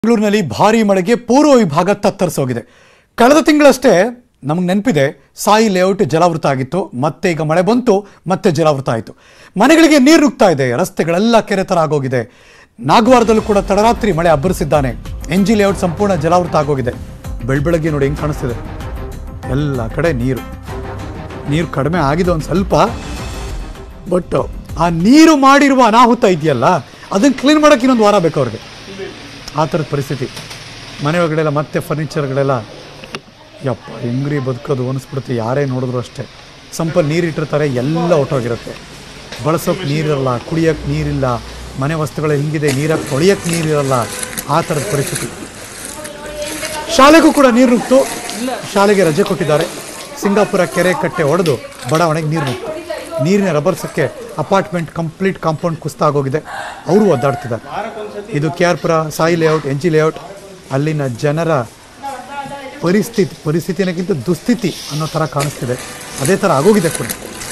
ಬೆಂಗಳೂರಿನಲ್ಲಿ ಭಾರೀ ಮಳೆಗೆ ಪೂರ್ವ ವಿಭಾಗ ತತ್ತರಿಸೋಗಿದೆ ಕಳೆದ ತಿಂಗಳಷ್ಟೇ ನಮಗೆ ನೆನಪಿದೆ ಸಾಯಿ ಲೇಔಟ್ ಜಲಾವೃತ ಆಗಿತ್ತು ಮತ್ತೆ ಈಗ ಮಳೆ ಬಂತು ಮತ್ತೆ ಜಲಾವೃತ ಆಯಿತು ಮನೆಗಳಿಗೆ ನೀರು ನುಗ್ತಾ ಇದೆ ರಸ್ತೆಗಳೆಲ್ಲ ಕೆರೆ ಥರ ಆಗೋಗಿದೆ ನಾಗವಾರದಲ್ಲೂ ಕೂಡ ತಡರಾತ್ರಿ ಮಳೆ ಅಬ್ಬರಿಸಿದ್ದಾನೆ ಎನ್ ಜಿ ಲೇಔಟ್ ಸಂಪೂರ್ಣ ಜಲಾವೃತ ಆಗೋಗಿದೆ ಬೆಳ್ಬೆಳಗ್ಗೆ ನೋಡಿ ಹೆಂಗೆ ಕಾಣಿಸ್ತಿದೆ ಎಲ್ಲ ಕಡೆ ನೀರು ನೀರು ಕಡಿಮೆ ಆಗಿದೆ ಒಂದು ಸ್ವಲ್ಪ ಬಟ್ ಆ ನೀರು ಮಾಡಿರುವ ಅನಾಹುತ ಇದೆಯಲ್ಲ ಅದನ್ನು ಕ್ಲೀನ್ ಮಾಡೋಕೆ ಇನ್ನೊಂದು ವಾರ ಬೇಕು ಅವ್ರಿಗೆ ಆ ಥರದ ಪರಿಸ್ಥಿತಿ ಮನೆ ಒಳಗಡೆಲ್ಲ ಮತ್ತೆ ಫರ್ನಿಚರ್ಗಳೆಲ್ಲ ಯಪ್ಪ ಹೆಂಗ್ರಿ ಬದುಕೋದು ಅನಿಸ್ಬಿಡುತ್ತೆ ಯಾರೇ ನೋಡಿದ್ರು ಅಷ್ಟೇ ಸಂಪಲ್ಲಿ ನೀರಿಟ್ಟಿರ್ತಾರೆ ಎಲ್ಲ ಹೊಟ್ಟೋಗಿರುತ್ತೆ ಬಳಸೋಕೆ ನೀರಿರಲ್ಲ ಕುಡಿಯೋಕ್ಕೆ ನೀರಿಲ್ಲ ಮನೆ ವಸ್ತುಗಳು ಹಿಂಗಿದೆ ನೀರಾಗಿ ತೊಳೆಯೋಕ್ಕೆ ನೀರಿರಲ್ಲ ಆ ಥರದ ಪರಿಸ್ಥಿತಿ ಶಾಲೆಗೂ ಕೂಡ ನೀರು ನುಗ್ತು ಶಾಲೆಗೆ ರಜೆ ಕೊಟ್ಟಿದ್ದಾರೆ ಸಿಂಗಾಪುರ ಕೆರೆ ಕಟ್ಟೆ ಒಡೆದು ಬಡಾವಣೆಗೆ ನೀರು ನುಗ್ತು ನೀರಿನ ರಭಸಕ್ಕೆ ಅಪಾರ್ಟ್ಮೆಂಟ್ ಕಂಪ್ಲೀಟ್ ಕಾಂಪೌಂಡ್ ಕುಸ್ತಾಗೋಗಿದೆ ಅವರು ಒದ್ದಾಡ್ತಿದ್ದಾರೆ ಇದು K R Pura Sai layout N G layout ಅಲ್ಲಿನ ಜನರ ಪರಿಸ್ಥಿತಿ ಪರಿಸ್ಥಿತಿನಕ್ಕಿಂತ ದುಸ್ಥಿತಿ ಅನ್ನೋ ಥರ ಕಾಣಿಸ್ತಿದೆ ಅದೇ ಥರ ಆಗೋಗಿದೆ ಕೂಡ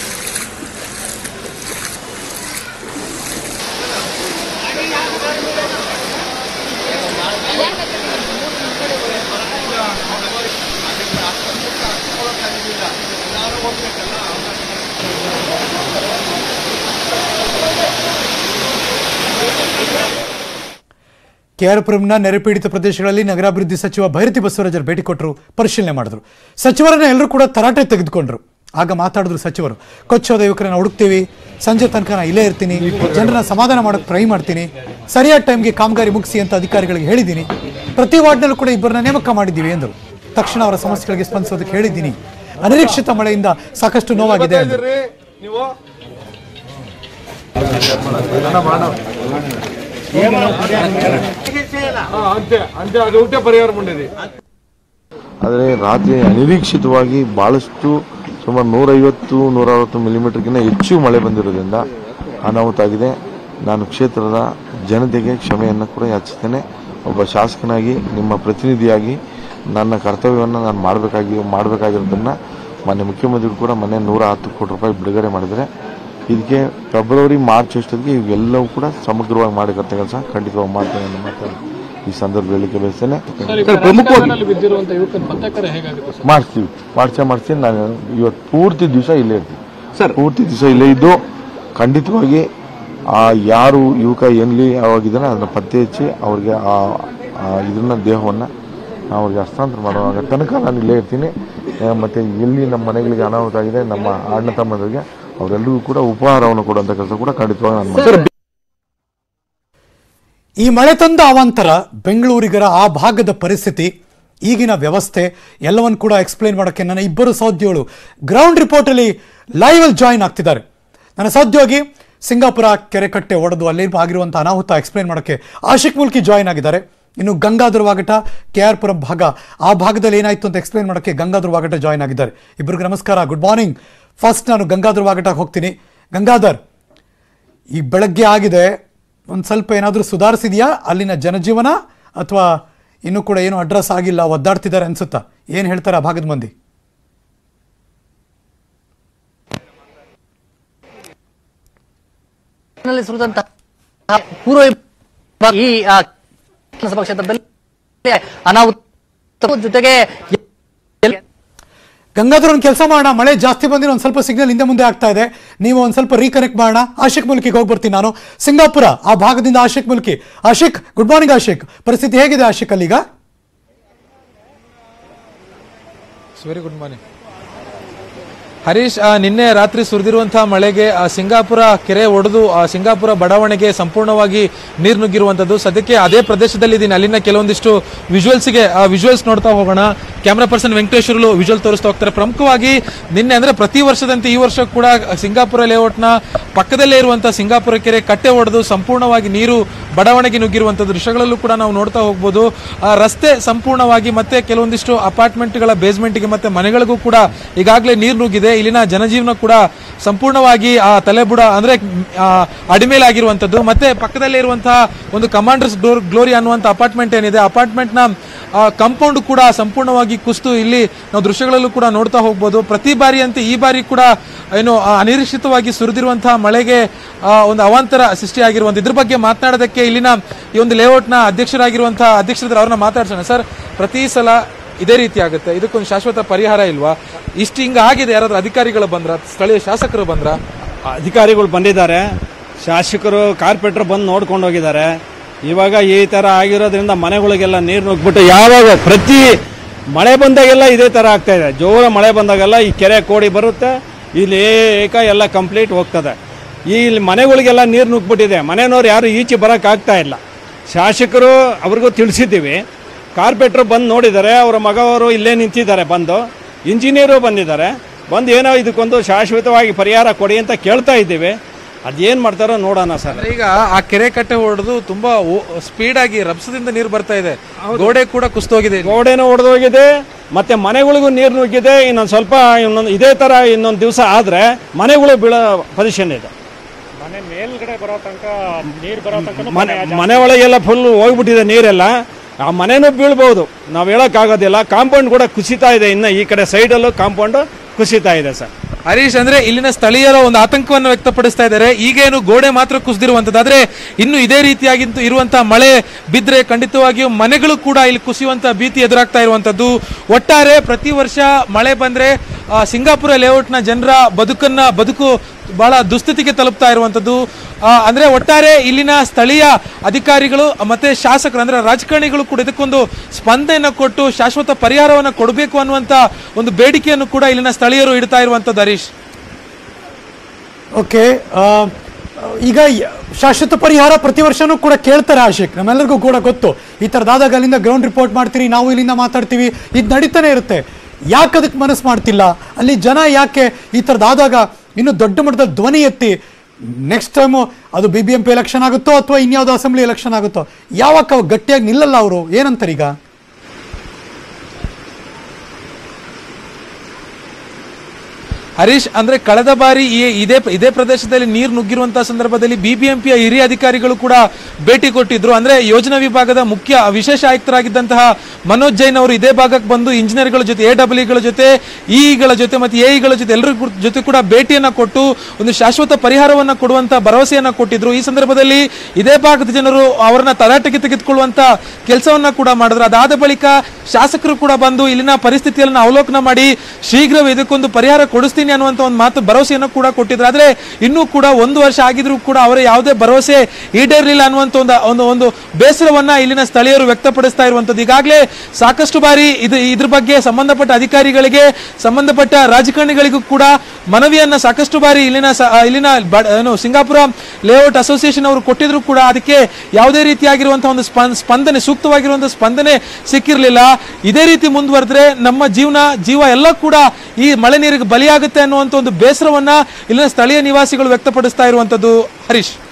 ಕೆಆರ್ಪುರಂನ ನೆರೆಪೀಡಿತ ಪ್ರದೇಶಗಳಲ್ಲಿ ನಗರಾಭಿವೃದ್ಧಿ ಸಚಿವ ಭೈರತಿ ಬಸವರಾಜರು ಭೇಟಿ ಕೊಟ್ಟರು ಪರಿಶೀಲನೆ ಮಾಡಿದ್ರು ಸಚಿವರನ್ನ ಎಲ್ಲರೂ ಕೂಡ ತರಾಟೆ ತೆಗೆದುಕೊಂಡ್ರು ಆಗ ಮಾತಾಡಿದ್ರು ಸಚಿವರು ಕೊಚ್ಚೋದ ಯುವಕರನ್ನ ಹುಡುಕ್ತೀವಿ ಸಂಜೆ ತನಕ ನಾ ಇಲ್ಲೇ ಇರ್ತೀನಿ ಜನರನ್ನ ಸಮಾಧಾನ ಮಾಡೋಕೆ ಟ್ರೈ ಮಾಡ್ತೀನಿ ಸರಿಯಾದ ಟೈಮ್ಗೆ ಕಾಮಗಾರಿ ಮುಗಿಸಿ ಅಂತ ಅಧಿಕಾರಿಗಳಿಗೆ ಹೇಳಿದ್ದೀನಿ ಪ್ರತಿ ವಾರ್ಡ್ನಲ್ಲೂ ಕೂಡ ಇಬ್ಬರನ್ನ ನೇಮಕ ಮಾಡಿದ್ದೀವಿ ಎಂದರು ತಕ್ಷಣ ಅವರ ಸಮಸ್ಯೆಗಳಿಗೆ ಸ್ಪಂದಿಸೋದಕ್ಕೆ ಹೇಳಿದ್ದೀನಿ ಅನಿರೀಕ್ಷಿತ ಮಳೆಯಿಂದ ಸಾಕಷ್ಟು ನೋವಾಗಿದೆ ಎಂದರು ನೀವು ಹಾ, ಅಂತೆ ಅಂತೆ ಅದು ఒకటే ಪರಿಹಾರ ಮಾಡಿರಿ ಆದರೆ ರಾತ್ರಿ ಅನಿರೀಕ್ಷಿತವಾಗಿ ಭಾಳಷ್ಟು ಸುಮಾರು ನೂರೈವತ್ತು ನೂರವತ್ತು ಮಿಲಿಮೀಟರ್ಗಿಂತ ಹೆಚ್ಚು ಮಳೆ ಬಂದಿರೋದ್ರಿಂದ ಅನಾಹುತ ಆಗಿದೆ ನಾನು ಕ್ಷೇತ್ರದ ಜನತೆಗೆ ಕ್ಷಮೆಯನ್ನು ಕೂಡ ಯಾಚಿಸ್ತೇನೆ ಒಬ್ಬ ಶಾಸಕನಾಗಿ ನಿಮ್ಮ ಪ್ರತಿನಿಧಿಯಾಗಿ ನನ್ನ ಕರ್ತವ್ಯವನ್ನು ನಾನು ಮಾಡಬೇಕಾಗಿ ಮಾಡಬೇಕಾಗಿರೋದನ್ನು ಮಾನ್ಯ ಮುಖ್ಯಮಂತ್ರಿಗಳು ಕೂಡ ಮೊನ್ನೆ ನೂರ ಹತ್ತು ಕೋಟಿ ರೂಪಾಯಿ ಬಿಡುಗಡೆ ಮಾಡಿದರೆ ಇದಕ್ಕೆ ಫೆಬ್ರವರಿ ಮಾರ್ಚ್ ಅಷ್ಟೊತ್ತಿಗೆ ಇವೆಲ್ಲವೂ ಕೂಡ ಸಮಗ್ರವಾಗಿ ಮಾಡಬೇಕಂತ ಕೆಲಸ ಖಂಡಿತವಾಗಿ ಮಾಡ್ತೇನೆ ಅನ್ನೋ ಮಾತನ್ನು ಈ ಸಂದರ್ಭ ಹೇಳಿಕೆ ಬಯಸ್ತೇನೆ ಪ್ರಮುಖವಾಗಿ ಬಿದ್ದಿರುವಂತ ಯುವಕರ ಪತ್ತೆಕರ ಹೇಗಾಗುತ್ತೆ ಸರ್ ಮಾಡಿಸ್ತೀವಿ ಮಾಡ್ಸೇ ಮಾಡ್ತೀನಿ ನಾನು ಇವತ್ತು ಪೂರ್ತಿ ದಿವಸ ಇಲ್ಲೇ ಇರ್ತೀನಿ ಸರ್ ಪೂರ್ತಿ ದಿವಸ ಇಲ್ಲೇ ಇದ್ದು ಖಂಡಿತವಾಗಿ ಆ ಯಾರು ಯುವಕ ಎಲ್ಲಿ ಯಾವಾಗಿದ್ದಾನೆ ಅದನ್ನ ಪತ್ತೆ ಹಚ್ಚಿ ಅವ್ರಿಗೆ ಆ ಆ ಇದನ್ನ ದೇಹವನ್ನು ಅವ್ರಿಗೆ ಹಸ್ತಾಂತರ ಮಾಡುವಾಗ ತನಕ ನಾನು ಇಲ್ಲೇ ಇರ್ತೀನಿ ಆ, ಮತ್ತೆ ಎಲ್ಲಿ ನಮ್ಮ ಮನೆಗಳಿಗೆ ಅನಾಹುತ ಆಗಿದೆ ನಮ್ಮ ಅಣ್ಣ ತಮ್ಮಂದರಿಗೆ ಅವರೆಲ್ಲರಿಗೂ ಕೂಡ ಉಪಹಾರವನ್ನು ಕೊಡುವಂಥ ಕೆಲಸ ಕೂಡ ಖಂಡಿತವಾಗಿ ನಾನು ಮಾಡ್ತೀನಿ ಈ ಮಳೆ ತಂದ ಅವಾಂತರ ಬೆಂಗಳೂರಿಗರ ಆ ಭಾಗದ ಪರಿಸ್ಥಿತಿ ಈಗಿನ ವ್ಯವಸ್ಥೆ ಎಲ್ಲವನ್ನು ಕೂಡ ಎಕ್ಸ್ಪ್ಲೈನ್ ಮಾಡೋಕ್ಕೆ ನನ್ನ ಇಬ್ಬರು ಸಹೋದ್ಯೋಗಳು ಗ್ರೌಂಡ್ ರಿಪೋರ್ಟಲ್ಲಿ ಲೈವಲ್ಲಿ ಜಾಯಿನ್ ಆಗ್ತಿದ್ದಾರೆ ನನ್ನ ಸಹೋದ್ಯೋಗಿ ಸಿಂಗಾಪುರ ಕೆರೆಕಟ್ಟೆ ಒಡೆದು ಅಲ್ಲಿ ಆಗಿರುವಂಥ ಅನಾಹುತ ಎಕ್ಸ್ಪ್ಲೈನ್ ಮಾಡೋಕ್ಕೆ ಆಶಿಕ್ ಮುಲ್ಕಿ ಜಾಯಿನ್ ಆಗಿದ್ದಾರೆ ಇನ್ನು ಗಂಗಾಧರ ವಾಗಟ ಕೆ ಆರ್ ಪುರಂ ಭಾಗ ಆ ಭಾಗದಲ್ಲಿ ಏನಾಯಿತು ಅಂತ ಎಕ್ಸ್ಪ್ಲೈನ್ ಮಾಡೋಕ್ಕೆ ಗಂಗಾಧರ ವಾಗಟ ಜಾಯಿನ್ ಆಗಿದ್ದಾರೆ ಇಬ್ಬರಿಗೂ ನಮಸ್ಕಾರ ಗುಡ್ ಮಾರ್ನಿಂಗ್ ಫಸ್ಟ್ ನಾನು ಗಂಗಾಧರ ವಾಗಟಕ್ಕೆ ಹೋಗ್ತೀನಿ ಗಂಗಾಧರ್ ಈ ಬೆಳಗ್ಗೆ ಆಗಿದೆ ಒಂದು ಸ್ವಲ್ಪ ಏನಾದರೂ ಸುಧಾರಿಸಿದೆಯಾ ಅಲ್ಲಿನ ಜನಜೀವನ ಅಥವಾ ಇನ್ನೂ ಕೂಡ ಏನು ಅಡ್ರೆಸ್ ಆಗಿಲ್ಲ ಒದ್ದಾಡ್ತಿದ್ದಾರೆ ಅನ್ಸುತ್ತಾ ಏನು ಹೇಳ್ತಾರೆ ಆ ಭಾಗದ ಮಂದಿ ನಲ್ಲಿ ಸುರಿದಂತಹ ಪೂರ್ವ ವಿಭಾಗ ಈ ಆ, ವಿಧಾನಸಭಾ ಕ್ಷೇತ್ರದಲ್ಲಿ ಅನಾಹುತ ಜೊತೆಗೆ ಎಲ್- ಗಂಗಾಧರ್ ಒಂದು ಕೆಲಸ ಮಾಡೋಣ ಮಳೆ ಜಾಸ್ತಿ ಬಂದಿರೋ ಒಂದು ಸ್ವಲ್ಪ ಸಿಗ್ನಲ್ ಹಿಂದೆ ಮುಂದೆ ಆಗ್ತಾ ಇದೆ ನೀವು ಒಂದು ಸ್ವಲ್ಪ ರೀಕನೆಕ್ಟ್ ಮಾಡೋಣ ಆಶಿಕ್ ಮುಲ್ಕಿಗೆ ಹೋಗಿ ಬರ್ತೀನಿ ನಾನು ಸಿಂಗಾಪುರ ಆ ಭಾಗದಿಂದ ಆಶಿಕ್ ಮುಲ್ಕಿ ಆಶಿಕ್ ಗುಡ್ ಮಾರ್ನಿಂಗ್ ಆಶಿಕ್ ಪರಿಸ್ಥಿತಿ ಹೇಗಿದೆ ಆಶಿಕ್ ಅಲ್ಲೀಗ ವೆರಿ ಗುಡ್ ಮಾರ್ನಿಂಗ್ ಹರೀಶ್ ಆ, ನಿನ್ನೆ ರಾತ್ರಿ ಸುರಿದಿರುವಂತಹ ಮಳೆಗೆ ಆ, ಸಿಂಗಾಪುರ ಕೆರೆ ಒಡೆದು ಆ, ಸಿಂಗಾಪುರ ಬಡಾವಣೆಗೆ ಸಂಪೂರ್ಣವಾಗಿ ನೀರು ನುಗ್ಗಿರುವಂತದ್ದು ಸದ್ಯಕ್ಕೆ ಅದೇ ಪ್ರದೇಶದಲ್ಲಿ ಇದ್ದೀನಿ ಅಲ್ಲಿನ ಕೆಲವೊಂದಿಷ್ಟು ವಿಜುವಲ್ಸ್ಗೆ ವಿಜುವಲ್ಸ್ ನೋಡ್ತಾ ಹೋಗೋಣ ಕ್ಯಾಮ್ರಾ ಪರ್ಸನ್ ವೆಂಕಟೇಶ್ವರಲು ವಿಜುವಲ್ ತೋರಿಸ್ತಾ ಹೋಗ್ತಾರೆ ಪ್ರಮುಖವಾಗಿ ನಿನ್ನೆ ಅಂದ್ರೆ ಪ್ರತಿ ವರ್ಷದಂತೆ ಈ ವರ್ಷ ಕೂಡ ಸಿಂಗಾಪುರ ಲೇಔಟ್ನ ಪಕ್ಕದಲ್ಲೇ ಇರುವಂತಹ ಸಿಂಗಾಪುರ ಕೆರೆ ಕಟ್ಟೆ ಒಡೆದು ಸಂಪೂರ್ಣವಾಗಿ ನೀರು ಬಡಾವಣೆಗೆ ನುಗ್ಗಿರುವಂತಹ ದೃಶ್ಯಗಳಲ್ಲೂ ಕೂಡ ನಾವು ನೋಡ್ತಾ ಹೋಗ್ಬೋದು ಆ, ರಸ್ತೆ ಸಂಪೂರ್ಣವಾಗಿ ಮತ್ತೆ ಕೆಲವೊಂದಿಷ್ಟು ಅಪಾರ್ಟ್ಮೆಂಟ್ಗಳ ಬೇಸ್ಮೆಂಟ್ಗೆ ಮತ್ತೆ ಮನೆಗಳಿಗೂ ಕೂಡ ಈಗಾಗಲೇ ನೀರು ನುಗ್ಗಿದೆ ಇದೆ ಇಲ್ಲಿನ ಜನಜೀವನ ಕೂಡ ಸಂಪೂರ್ಣವಾಗಿ ಆ ತಲೆಬುಡ ಅಂದ್ರೆ ಆ, ಅಡಿಮೇಲಾಗಿರುವಂತದ್ದು ಮತ್ತೆ ಪಕ್ಕದಲ್ಲೇ ಇರುವಂತಹ ಒಂದು ಕಮಾಂಡರ್ಸ್ ಗ್ಲೋರಿ ಅನ್ನುವಂಥ ಅಪಾರ್ಟ್ಮೆಂಟ್ ಏನಿದೆ ಅಪಾರ್ಟ್ಮೆಂಟ್ ನ ಕಾಂಪೌಂಡ್ ಕೂಡ ಸಂಪೂರ್ಣವಾಗಿ ಕುಸಿತು ಇಲ್ಲಿ ನಾವು ದೃಶ್ಯಗಳಲ್ಲೂ ಕೂಡ ನೋಡ್ತಾ ಹೋಗ್ಬೋದು ಪ್ರತಿ ಬಾರಿಯಂತೆ ಈ ಬಾರಿ ಕೂಡ ಏನು ಆ, ಅನಿರೀಕ್ಷಿತವಾಗಿ ಸುರಿದಿರುವಂತಹ ಮಳೆಗೆ ಆ, ಒಂದು ಅವಾಂತರ ಸೃಷ್ಟಿಯಾಗಿರುವಂತ ಇದ್ರ ಬಗ್ಗೆ ಮಾತನಾಡೋದಕ್ಕೆ ಇಲ್ಲಿನ ಈ ಒಂದು ಲೇಔಟ್ನ ಅಧ್ಯಕ್ಷರಾಗಿರುವಂತಹ ಅಧ್ಯಕ್ಷರಿದ್ದಾರೆ ಅವ್ರನ್ನ ಮಾತಾಡ್ಸೋಣ ಸರ್ ಪ್ರತಿ ಸಲ ಇದೇ ರೀತಿ ಆಗುತ್ತೆ ಇದಕ್ಕೊಂದು ಶಾಶ್ವತ ಪರಿಹಾರ ಇಲ್ವಾ ಇಷ್ಟು ಹಿಂಗ ಆಗಿದೆ ಯಾರಾದ್ರೂ ಅಧಿಕಾರಿಗಳು ಬಂದ್ರ ಸ್ಥಳೀಯ ಶಾಸಕರು ಬಂದ್ರ ಅಧಿಕಾರಿಗಳು ಬಂದಿದ್ದಾರೆ ಶಾಸಕರು ಕಾರ್ಪೊರೇಟರ್ ಬಂದು ನೋಡ್ಕೊಂಡು ಹೋಗಿದ್ದಾರೆ ಇವಾಗ ಈ ಥರ ಆಗಿರೋದ್ರಿಂದ ಮನೆಗಳಿಗೆಲ್ಲ ನೀರು ನುಗ್ಬಿಟ್ಟು ಯಾವಾಗ ಪ್ರತಿ ಮಳೆ ಬಂದಾಗೆಲ್ಲ ಇದೇ ಥರ ಆಗ್ತಾ ಇದೆ ಜೋರ ಮಳೆ ಬಂದಾಗೆಲ್ಲ ಈ ಕೆರೆ ಕೋಡಿ ಬರುತ್ತೆ ಇಲ್ಲಿ ಏಕ ಎಲ್ಲ ಕಂಪ್ಲೀಟ್ ಹೋಗ್ತದೆ ಈ ಇಲ್ಲಿ ಮನೆಗಳಿಗೆಲ್ಲ ನೀರು ನುಗ್ಬಿಟ್ಟಿದೆ ಮನೆಯವ್ರು ಯಾರು ಈಚೆ ಬರೋಕ್ಕಾಗ್ತಾ ಇಲ್ಲ ಶಾಸಕರು ಅವ್ರಿಗೂ ತಿಳಿಸಿದ್ದೀವಿ ಕಾರ್ಪೊರೇಟ್ರು ಬಂದು ನೋಡಿದ್ದಾರೆ ಅವರ ಮಗವರು ಇಲ್ಲೇ ನಿಂತಿದ್ದಾರೆ ಬಂದು ಇಂಜಿನಿಯರು ಬಂದಿದ್ದಾರೆ ಬಂದು ಏನೋ ಇದಕ್ಕೊಂದು ಶಾಶ್ವತವಾಗಿ ಪರಿಹಾರ ಕೊಡಿ ಅಂತ ಕೇಳ್ತಾ ಇದ್ದೀವಿ ಅದೇನು ಮಾಡ್ತಾರೋ ನೋಡೋಣ ಸರ್ ಅಂದ್ರೆ ಈಗ ಆ ಕೆರೆ ಕಟ್ಟೆ ಹೊಡೆದು ತುಂಬಾ ಸ್ಪೀಡ್ ಆಗಿ ರಭಸದಿಂದ ನೀರು ಬರ್ತಾ ಇದೆ ಗೋಡೆ ಕೂಡ ಕುಸ್ತೋಗಿದೆ ಗೋಡೆನೂ ಒಡೆದೋಗಿದೆ ಮತ್ತೆ ಮನೆಗಳಿಗೂ ನೀರು ನುಗ್ಗಿದೆ ಇನ್ನೊಂದು ಸ್ವಲ್ಪ ಇನ್ನೊಂದು ಇದೇ ಥರ ಇನ್ನೊಂದು ದಿವಸ ಆದರೆ ಮನೆಗಳು ಬೀಳೋ ಪೊಸಿಷನ್ ಇದೆ ಮನೆ ಮನೆ ಒಳಗೆಲ್ಲ ಫುಲ್ ಹೋಗ್ಬಿಟ್ಟಿದೆ ನೀರೆಲ್ಲ ಆ ಮನೆನೂ ಬೀಳ್ಬೋದು ನಾವು ಹೇಳೋಕ್ಕಾಗೋದಿಲ್ಲ ಕಾಂಪೌಂಡ್ ಕೂಡ ಕುಸಿತಾ ಇದೆ ಇನ್ನು ಈ ಕಡೆ ಸೈಡಲ್ಲೂ ಕಾಂಪೌಂಡ್ ಕುಸಿತಾ ಇದೆ ಸರ್ ಹರೀಶ್ ಅಂದ್ರೆ ಇಲ್ಲಿನ ಸ್ಥಳೀಯರು ಒಂದು ಆತಂಕವನ್ನು ವ್ಯಕ್ತಪಡಿಸ್ತಾ ಇದ್ದಾರೆ ಈಗೇನು ಗೋಡೆ ಮಾತ್ರ ಕುಸಿದಿರುವಂತದ್ದು ಆದ್ರೆ ಇನ್ನು ಇದೇ ರೀತಿಯಾಗಿ ಇರುವಂತಹ ಮಳೆ ಬಿದ್ರೆ ಖಂಡಿತವಾಗಿಯೂ ಮನೆಗಳು ಕೂಡ ಇಲ್ಲಿ ಕುಸಿಯುವಂತ ಭೀತಿ ಎದುರಾಗ್ತಾ ಇರುವಂತದ್ದು ಒಟ್ಟಾರೆ ಪ್ರತಿ ವರ್ಷ ಮಳೆ ಬಂದ್ರೆ ಆ, ಸಿಂಗಾಪುರ ಲೇಔಟ್ನ ಜನರ ಬದುಕನ್ನ ಬದುಕು ಬಹಳ ದುಸ್ಥಿತಿಗೆ ತಲುಪ್ತಾ ಇರುವಂತದ್ದು ಆ, ಅಂದ್ರೆ ಒಟ್ಟಾರೆ ಇಲ್ಲಿನ ಸ್ಥಳೀಯ ಅಧಿಕಾರಿಗಳು ಮತ್ತೆ ಶಾಸಕರು ಅಂದ್ರೆ ರಾಜಕಾರಣಿಗಳು ಕೂಡ ಇದಕ್ಕೊಂದು ಸ್ಪಂದನೆಯನ್ನು ಕೊಟ್ಟು ಶಾಶ್ವತ ಪರಿಹಾರವನ್ನು ಕೊಡಬೇಕು ಅನ್ನುವಂತ ಒಂದು ಬೇಡಿಕೆಯನ್ನು ಕೂಡ ಇಲ್ಲಿನ ಸ್ಥಳೀಯರು ಇಡ್ತಾ ಇರುವಂತದ್ದು ಹರೀಶ್ ಓಕೆ ಆ, ಈಗ ಯ- ಶಾಶ್ವತ ಪರಿಹಾರ ಪ್ರತಿ ವರ್ಷನೂ ಕೂಡ ಕೇಳ್ತಾರೆ ಆಶಿಕ್ ನಮ್ಮೆಲ್ಲರಿಗೂ ಕೂಡ ಗೊತ್ತು ಈ ಥರದಾದಾಗ ಅಲ್ಲಿಂದ ಗ್ರೌಂಡ್ ರಿಪೋರ್ಟ್ ಮಾಡ್ತೀರಿ ನಾವು ಇಲ್ಲಿಂದ ಮಾತಾಡ್ತೀವಿ ಇದು ನಡೀತಾನೆ ಇರುತ್ತೆ ಯಾಕೆ ಅದಕ್ಕೆ ಮನಸ್ಸು ಮಾಡ್ತಿಲ್ಲ ಅಲ್ಲಿ ಜನ ಯಾಕೆ ಈ ಥರದಾದಾಗ ಇನ್ನು ದೊಡ್ಡ ಮಟ್ಟದ ಧ್ವನಿ ಎತ್ತಿ ನೆಕ್ಸ್ಟ್ ಟೈಮು ಅದು B B M P election ಆಗುತ್ತೋ ಅಥವಾ ಇನ್ಯಾವುದೋ ಅಸೆಂಬ್ಲಿ ಎಲೆಕ್ಷನ್ ಆಗುತ್ತೋ ಯಾವಾಗ ಅವ್ ಗಟ್ಟಿಯಾಗಿ ನಿಲ್ಲಲ್ಲ ಅವರು ಏನಂತಾರೆ ಈಗ ಹರೀಶ್ ಅಂದ್ರೆ ಕಳೆದ ಬಾರಿ ಈ ಇದೇ ಇದೇ ಪ್ರದೇಶದಲ್ಲಿ ನೀರು ನುಗ್ಗಿರುವಂತಹ ಸಂದರ್ಭದಲ್ಲಿ ಬಿಬಿಎಂಪಿಯ ಹಿರಿಯ ಅಧಿಕಾರಿಗಳು ಕೂಡ ಭೇಟಿ ಕೊಟ್ಟಿದ್ರು ಅಂದ್ರೆ ಯೋಜನಾ ವಿಭಾಗದ ಮುಖ್ಯ ವಿಶೇಷ ಆಯುಕ್ತರಾಗಿದ್ದಂತಹ ಮನೋಜ್ ಜೈನ್ ಅವರು ಇದೇ ಭಾಗಕ್ಕೆ ಬಂದು ಇಂಜಿನಿಯರ್ಗಳ ಜೊತೆ ಎ ಡಬ್ಲ್ಯೂಗಳ ಜೊತೆ ಇಗಳ ಜೊತೆ ಮತ್ತೆ ಎಇಗಳ ಜೊತೆ ಎಲ್ಲರ ಜೊತೆ ಕೂಡ ಭೇಟಿಯನ್ನ ಕೊಟ್ಟು ಒಂದು ಶಾಶ್ವತ ಪರಿಹಾರವನ್ನ ಕೊಡುವಂತ ಭರವಸೆಯನ್ನ ಕೊಟ್ಟಿದ್ರು ಈ ಸಂದರ್ಭದಲ್ಲಿ ಇದೇ ಭಾಗದ ಜನರು ಅವರನ್ನ ತರಾಟೆಗೆ ತೆಗೆದುಕೊಳ್ಳುವಂತ ಕೆಲಸವನ್ನ ಕೂಡ ಮಾಡಿದ್ರು ಅದಾದ ಬಳಿಕ ಶಾಸಕರು ಕೂಡ ಬಂದು ಇಲ್ಲಿನ ಪರಿಸ್ಥಿತಿಯನ್ನು ಅವಲೋಕನ ಮಾಡಿ ಶೀಘ್ರವೇ ಇದಕ್ಕೊಂದು ಪರಿಹಾರ ಕೊಡಿಸ್ತೀನಿ ಅನ್ನುವಂತ ಒಂದು ಮಾತು ಭರವಸೆಯನ್ನು ಕೂಡ ಕೊಟ್ಟಿದ್ರು ಆದ್ರೆ ಇನ್ನೂ ಕೂಡ ಒಂದು ವರ್ಷ ಆಗಿದ್ರು ಕೂಡ ಅವರ ಯಾವುದೇ ಭರವಸೆ ಈಡೇರಲಿಲ್ಲ ಅನ್ನುವಂತ ಒಂದು ಒಂದು ಒಂದು ಬೇಸರವನ್ನ ಇಲ್ಲಿನ ಸ್ಥಳೀಯರು ವ್ಯಕ್ತಪಡಿಸ್ತಾ ಇರುವಂತದ್ದು ಈಗಾಗಲೇ ಸಾಕಷ್ಟು ಬಾರಿ ಇದು ಇದ್ರ ಬಗ್ಗೆ ಸಂಬಂಧಪಟ್ಟ ಅಧಿಕಾರಿಗಳಿಗೆ ಸಂಬಂಧಪಟ್ಟ ರಾಜಕಾರಣಿಗಳಿಗೂ ಕೂಡ ಮನವಿಯನ್ನ ಸಾಕಷ್ಟು ಬಾರಿ ಇಲ್ಲಿನ ಸ- ಆ, ಇಲ್ಲಿನ ಬ- ಏನು ಸಿಂಗಾಪುರ ಲೇಔಟ್ ಅಸೋಸಿಯೇಷನ್ ಅವರು ಕೊಟ್ಟಿದ್ರು ಕೂಡ ಅದಕ್ಕೆ ಯಾವುದೇ ರೀತಿಯಾಗಿರುವಂತಹ ಒಂದು ಸ್ಪಂ- ಸ್ಪಂದನೆ ಸೂಕ್ತವಾಗಿರುವಂತಹ ಸ್ಪಂದನೆ ಸಿಕ್ಕಿರಲಿಲ್ಲ ಇದೇ ರೀತಿ ಮುಂದುವರೆದ್ರೆ ನಮ್ಮ ಜೀವನ ಜೀವ ಎಲ್ಲ ಕೂಡ ಈ ಮಳೆ ನೀರಿಗೆ ಬಲಿಯಾಗುತ್ತೆ ಅನ್ನುವಂಥ ಒಂದು ಬೇಸರವನ್ನ ಇಲ್ಲಿನ ಸ್ಥಳೀಯ ನಿವಾಸಿಗಳು ವ್ಯಕ್ತಪಡಿಸ್ತಾ ಇರುವಂತದ್ದು ಹರೀಶ್